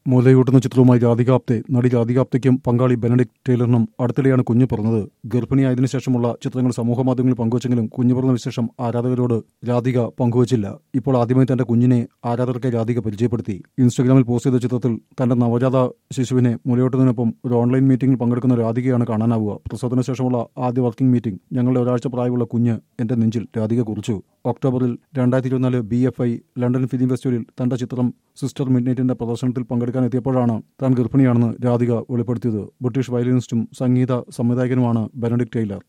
മുലയൂട്ടുന്ന ചിത്രവുമായി രാധികാപ്തെ നടി രാധികാപ്തയ്ക്കും പങ്കാളി ബെനഡിക് ടൈലറിനും അടുത്തിടെയാണ് കുഞ്ഞ് പിറന്നത് ഗർഭിണിയായതിനു ശേഷമുള്ള ചിത്രങ്ങൾ സമൂഹമാധ്യമങ്ങളിൽ പങ്കുവച്ചെങ്കിലും കുഞ്ഞു പിറന്ന വിശേഷം ആരാധകരോട് രാധിക പങ്കുവച്ചില്ല ഇപ്പോൾ ആദ്യമായി തന്റെ കുഞ്ഞിനെ ആരാധകർക്ക് രാധിക പരിചയപ്പെടുത്തി ഇൻസ്റ്റഗ്രാമിൽ പോസ്റ്റ് ചെയ്ത ചിത്രത്തിൽ തന്റെ നവജാത ശിശുവിനെ മുലയൂട്ടുന്നതിനൊപ്പം ഒരു ഓൺലൈൻ മീറ്റിംഗിൽ പങ്കെടുക്കുന്ന രാധികയാണ് കാണാനാവുക പ്രസവത്തിന് ശേഷമുള്ള ആദ്യ വർക്കിംഗ് മീറ്റിംഗ് ഞങ്ങളുടെ ഒരാഴ്ച പ്രായമുള്ള കുഞ്ഞ് എന്റെ നെഞ്ചിൽ രാധിക കുറിച്ചു ഒക്ടോബറിൽ രണ്ടായിരത്തി ഇരുപത്തിനാല് B F I London film ഫെസ്റ്റിവലിൽ തന്റെ ചിത്രം സിസ്റ്റർ മിഡ്നൈറ്റിന്റെ പ്രദർശനത്തിൽ പങ്കെടുക്കാൻ എത്തിയപ്പോഴാണ് താൻ ഗർഭിണിയാണെന്ന് രാധിക വെളിപ്പെടുത്തിയത് ബ്രിട്ടീഷ് വയലിനിസ്റ്റും സംഗീത സംവിധായകനുമാണ് ബെനഡിക് ടൈലർ